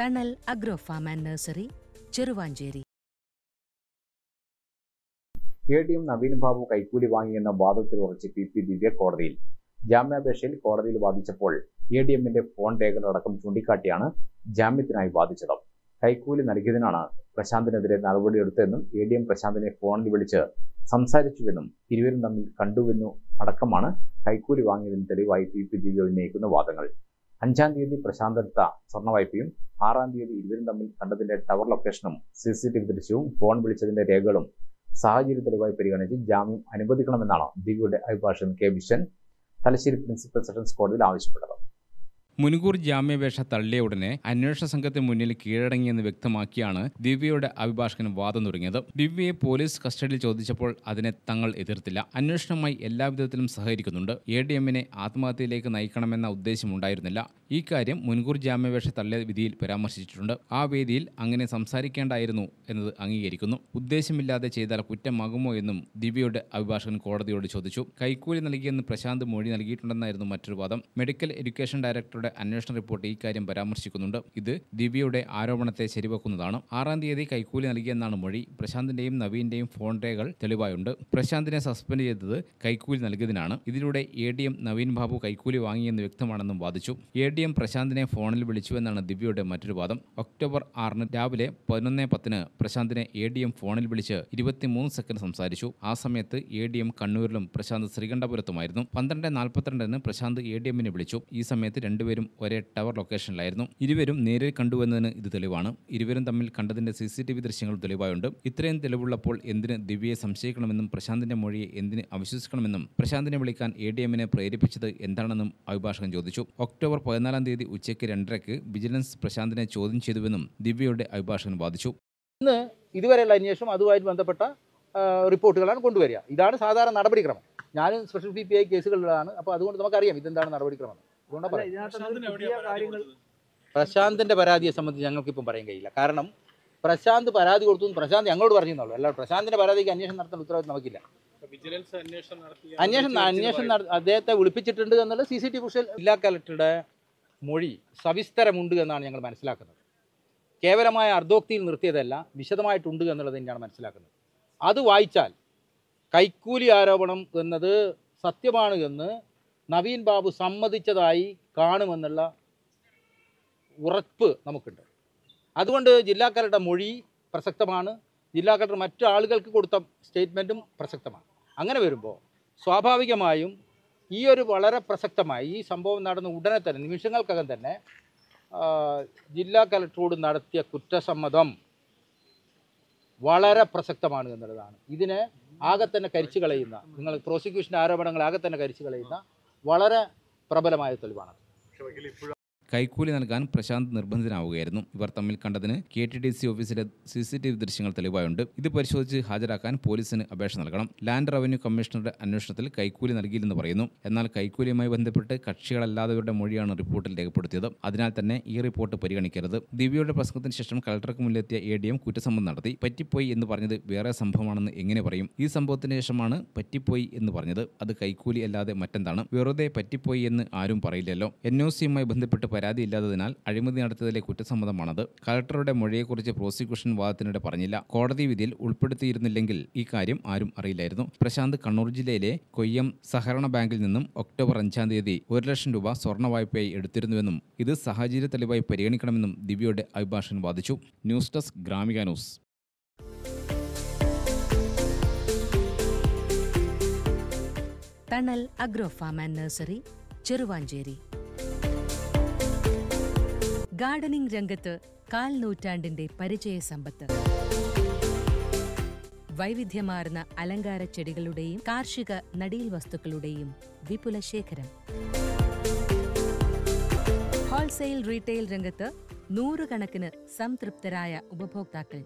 തണൽ agro farm and nursery Cheruvanchery A D M Naveen Babu കൈക്കൂലി വാങ്ങിയെന്ന വാദത്തിൽ ഉറച്ച് പി പി ദിവ്യ കോടതിയിൽ ജാമ്യാപേക്ഷയിൽ കോടതിയിൽ വാദിച്ചപ്പോൾ എ ഡി എമ്മിന്റെ ഫോൺ രേഖകളടക്കം ചൂണ്ടിക്കാട്ടിയാണ് ജാമ്യത്തിനായി വാദിച്ചത് കൈക്കൂലി നൽകിയതിനാണ് പ്രശാന്തിനെതിരെ നടപടിയെടുത്തതെന്നും എ ഡി എം പ്രശാന്തിനെ ഫോണിൽ വിളിച്ച് സംസാരിച്ചുവെന്നും ഇരുവരും തമ്മിൽ കണ്ടുവെന്നും അടക്കമാണ് കൈക്കൂലി വാങ്ങിയതിന് തെളിവായി പി പി ദിവ്യ ഉന്നയിക്കുന്ന വാദങ്ങൾ അഞ്ചാം തീയതി പ്രശാന്ത് എടുത്ത സ്വർണ്ണവായ്പയും ആറാം തീയതി ഇരുവരും തമ്മിൽ കണ്ടതിന്റെ ടവർ ലൊക്കേഷനും സി സി ടി വി ദൃശ്യവും ഫോൺ വിളിച്ചതിന്റെ രേഖകളും സാഹചര്യ തെളിവായി പരിഗണിച്ച് ജാമ്യം അനുവദിക്കണമെന്നാണ് ദിവ്യയുടെ അഭിഭാഷകൻ K Viswan Thalassery principal sessions കോടതിയിൽ ആവശ്യപ്പെട്ടത് മുൻകൂർ ജാമ്യാപേക്ഷ തള്ളിയ ഉടനെ അന്വേഷണ സംഘത്തിന് മുന്നിൽ കീഴടങ്ങിയെന്ന് വ്യക്തമാക്കിയാണ് ദിവ്യയുടെ അഭിഭാഷകൻ വാദം തുടങ്ങിയത് ദിവ്യയെ പോലീസ് കസ്റ്റഡിയിൽ ചോദിച്ചപ്പോൾ അതിനെ തങ്ങൾ എതിർത്തില്ല അന്വേഷണവുമായി എല്ലാവിധത്തിലും സഹകരിക്കുന്നുണ്ട് എ ഡി എമ്മിനെ ആത്മഹത്യയിലേക്ക് നയിക്കണമെന്ന ഉദ്ദേശമുണ്ടായിരുന്നില്ല ഈ കാര്യം മുൻകൂർ ജാമ്യാപേക്ഷ തള്ളിയ വിധിയിൽ പരാമർശിച്ചിട്ടുണ്ട് ആ വേദിയിൽ അങ്ങനെ സംസാരിക്കേണ്ടായിരുന്നു എന്നത് അംഗീകരിക്കുന്നു ഉദ്ദേശമില്ലാതെ ചെയ്താൽ കുറ്റമാകുമോ എന്നും ദിവ്യയുടെ അഭിഭാഷകൻ കോടതിയോട് ചോദിച്ചു കൈക്കൂലി നൽകിയെന്ന് പ്രശാന്ത് മൊഴി നൽകിയിട്ടുണ്ടെന്നായിരുന്നു മറ്റൊരു വാദം മെഡിക്കൽ എഡ്യൂക്കേഷൻ ഡയറക്ടറുടെ അന്വേഷണ റിപ്പോർട്ട് ഈ കാര്യം പരാമർശിക്കുന്നുണ്ട് ഇത് ദിവ്യയുടെ ആരോപണത്തെ ശരിവെക്കുന്നതാണ് ആറാം തീയതി കൈക്കൂലി നൽകിയെന്നാണ് മൊഴി പ്രശാന്തിന്റെയും നവീന്റെയും ഫോൺ രേഖകൾ തെളിവായുണ്ട് പ്രശാന്തിനെ സസ്പെൻഡ് ചെയ്തത് കൈക്കൂലി നൽകിയതിനാണ് ഇതിലൂടെ A D M Naveen Babu കൈക്കൂലി വാങ്ങിയെന്ന് വ്യക്തമാണെന്നും വാദിച്ചു എ ഡി എം പ്രശാന്തിനെ ഫോണിൽ വിളിച്ചുവെന്നാണ് ദിവ്യയുടെ മറ്റൊരു വാദം ഒക്ടോബർ ആറിന് രാവിലെ പതിനൊന്ന് പത്തിന് പ്രശാന്തിനെ എ ഡി എം ഫോണിൽ വിളിച്ച് ഇരുപത്തിമൂന്ന് സെക്കൻഡ് സംസാരിച്ചു ആ സമയത്ത് എ ഡി എം കണ്ണൂരിലും പ്രശാന്ത് ശ്രീകണ്ഠപുരത്തുമായിരുന്നു പന്ത്രണ്ട് നാൽപ്പത്തിരണ്ടിന് പ്രശാന്ത് എ ഡി എമ്മിനെ വിളിച്ചു ഈ സമയത്ത് രണ്ടുപേരും ഒരേ ടവർ ലൊക്കേഷനിലായിരുന്നു ഇരുവരും നേരിൽ കണ്ടുവെന്നതിന് ഇത് തെളിവാണ് ഇരുവരും തമ്മിൽ കണ്ടതിന്റെ സി സി ടി വി ദൃശ്യങ്ങൾ തെളിവായുണ്ട് ഇത്രയും തെളിവുള്ളപ്പോൾ എന്തിന് ദിവ്യയെ സംശയിക്കണമെന്നും പ്രശാന്തിന്റെ മൊഴിയെ എന്തിന് അവിശ്വസിക്കണമെന്നും പ്രശാന്തിനെ വിളിക്കാൻ എ ഡി എമ്മിനെ പ്രേരിപ്പിച്ചത് എന്താണെന്നും അഭിഭാഷകൻ ചോദിച്ചു ഒക്ടോബർ പതിനാലാം തീയതി ഉച്ചയ്ക്ക് രണ്ടരയ്ക്ക് വിജിലൻസ് പ്രശാന്തിനെ ചോദ്യം ചെയ്തുവെന്നും ദിവ്യയുടെ അഭിഭാഷകൻ വാദിച്ചു ഇതുവരെയുള്ള അന്വേഷണം അതുമായിട്ട് ബന്ധപ്പെട്ട ആ, റിപ്പോർട്ടുകളാണ് കൊണ്ടുവരിക ഇതാണ് സാധാരണ നടപടിക്രമം ഞാനും സ്പെഷ്യൽ പി പി ഐ കേസുകളിലാണ് അപ്പോൾ അതുകൊണ്ട് നമുക്കറിയാം ഇതെന്താണ് നടപടിക്രമം അതുകൊണ്ടാണ് പറയുന്നത് പ്രശാന്തിന്റെ പരാതിയെ സംബന്ധിച്ച് ഞങ്ങൾക്കിപ്പം പറയാൻ കഴിയില്ല കാരണം പ്രശാന്ത് പരാതി കൊടുത്തു എന്ന് പ്രശാന്ത് ഞങ്ങളോട് പറഞ്ഞെന്നുള്ളൂ അല്ല പ്രശാന്തിന്റെ പരാതിക്ക് അന്വേഷണം നടത്താൻ ഉത്തരവാദിത്വം നമുക്കില്ല വിജിലൻസ് അന്വേഷണം നടത്തിയ അന്വേഷണം അന്വേഷണം നട- അദ്ദേഹത്തെ വിളിപ്പിച്ചിട്ടുണ്ട് എന്നുള്ള സി സി ടി വി ജില്ലാ കലക്ടറുടെ മൊഴി സവിസ്തരമുണ്ട് എന്നാണ് ഞങ്ങൾ മനസ്സിലാക്കുന്നത് കേവലമായ അർദ്ധോക്തിയിൽ നിർത്തിയതല്ല വിശദമായിട്ടുണ്ട് എന്നുള്ളത് തന്നെയാണ് മനസ്സിലാക്കുന്നത് അത് വായിച്ചാൽ കൈക്കൂലി ആരോപണം എന്നത് സത്യമാണ് എന്ന് നവീൻ ബാബു സമ്മതിച്ചതായി കാണുമെന്നുള്ള ഉറപ്പ് നമുക്കുണ്ട് അതുകൊണ്ട് ജില്ലാ കലക്ടറുടെ മൊഴി പ്രസക്തമാണ് ജില്ലാ കളക്ടർ മറ്റു ആളുകൾക്ക് കൊടുത്ത സ്റ്റേറ്റ്മെൻറ്റും പ്രസക്തമാണ് അങ്ങനെ വരുമ്പോൾ സ്വാഭാവികമായും ഈ ഒരു വളരെ പ്രസക്തമായി ഈ സംഭവം നടന്ന ഉടനെ തന്നെ നിമിഷങ്ങൾക്കകം തന്നെ ആ, ജില്ലാ കലക്ടറോട് നടത്തിയ കുറ്റസമ്മതം വളരെ പ്രസക്തമാണ് എന്നുള്ളതാണ് ഇതിനെ ആകെ തന്നെ കരിച്ചു കളയുന്ന നിങ്ങൾ പ്രോസിക്യൂഷൻ്റെ ആരോപണങ്ങൾ ആകെ തന്നെ കരിച്ചു കളയുന്ന വളരെ പ്രബലമായ തെളിവാണ് കൈക്കൂലി നൽകാൻ പ്രശാന്ത് നിർബന്ധിതനാവുകയായിരുന്നു ഇവർ തമ്മിൽ കണ്ടതിന് കെ ടി ഡി സി ഓഫീസിലെ സി സി ടി വി ദൃശ്യങ്ങൾ തെളിവായുണ്ട് ഇത് പരിശോധിച്ച് ഹാജരാക്കാൻ പോലീസിന് അപേക്ഷ നൽകണം ലാൻഡ് റവന്യൂ കമ്മീഷണറുടെ അന്വേഷണത്തിൽ കൈക്കൂലി നൽകിയില്ലെന്ന് പറയുന്നു എന്നാൽ കൈക്കൂലിയുമായി ബന്ധപ്പെട്ട് കക്ഷികളല്ലാത്തവരുടെ മൊഴിയാണ് റിപ്പോർട്ടിൽ രേഖപ്പെടുത്തിയത് അതിനാൽ തന്നെ ഈ റിപ്പോർട്ട് പരിഗണിക്കരുത് ദിവ്യയുടെ പ്രസംഗത്തിന് ശേഷം കളക്ടർക്ക് മുന്നിലെത്തിയ എ ഡി എം കുറ്റസമ്മതം നടത്തി പറ്റിപ്പോയി എന്ന് പറഞ്ഞത് വേറെ സംഭവമാണെന്ന് എങ്ങനെ പറയും ഈ സംഭവത്തിന് ശേഷമാണ് പറ്റിപ്പോയി എന്ന് പറഞ്ഞത് അത് കൈക്കൂലി അല്ലാതെ മറ്റെന്താണ് വെറുതെ പറ്റിപ്പോയി എന്ന് ആരും പറയില്ലല്ലോ എൻ ഒ സിയുമായി ബന്ധപ്പെട്ട് പരാതി ഇല്ലാത്തതിനാൽ അഴിമതി നടത്തിയതിലെ കുറ്റസമ്മതമാണത് കളക്ടറുടെ മൊഴിയെക്കുറിച്ച് പ്രോസിക്യൂഷൻ വാദത്തിനിടെ പറഞ്ഞില്ല കോടതി വിധിയിൽ ഉൾപ്പെടുത്തിയിരുന്നില്ലെങ്കിൽ ഈ കാര്യം ആരും അറിയില്ലായിരുന്നു പ്രശാന്ത് കണ്ണൂർ ജില്ലയിലെ കൊയ്യം സഹകരണ ബാങ്കിൽ നിന്നും ഒക്ടോബർ അഞ്ചാം തീയതി ഒരു ലക്ഷം രൂപ സ്വർണ്ണ വായ്പയായി എടുത്തിരുന്നുവെന്നും ഇത് സാഹചര്യ തെളിവായി പരിഗണിക്കണമെന്നും ദിവ്യയുടെ അഭിഭാഷകൻ വാദിച്ചു news desk Gramika news Thanal agro farm and nursery Cheruvanchery gardening രംഗത്ത് കാൽ നൂറ്റാണ്ടിന്റെ പരിചയ സമ്പത്ത് വൈവിധ്യമാർന്ന അലങ്കാര ചെടികളുടെയും കാർഷിക നടീൽ വസ്തുക്കളുടെയും വിപുല ശേഖരം ഹോൾസെയിൽ റീറ്റെയിൽ രംഗത്ത് നൂറുകണക്കിന് സംതൃപ്തരായ ഉപഭോക്താക്കൾ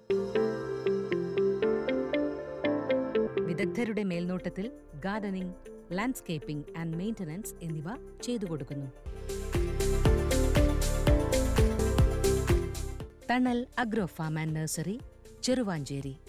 വിദഗ്ധരുടെ മേൽനോട്ടത്തിൽ ഗാർഡനിംഗ് ലാൻഡ്സ്കേപ്പിംഗ് ആൻഡ് മെയിന്റനൻസ് എന്നിവ ചെയ്തു കൊടുക്കുന്നു Thanal agro farm and nursery Cheruvanchery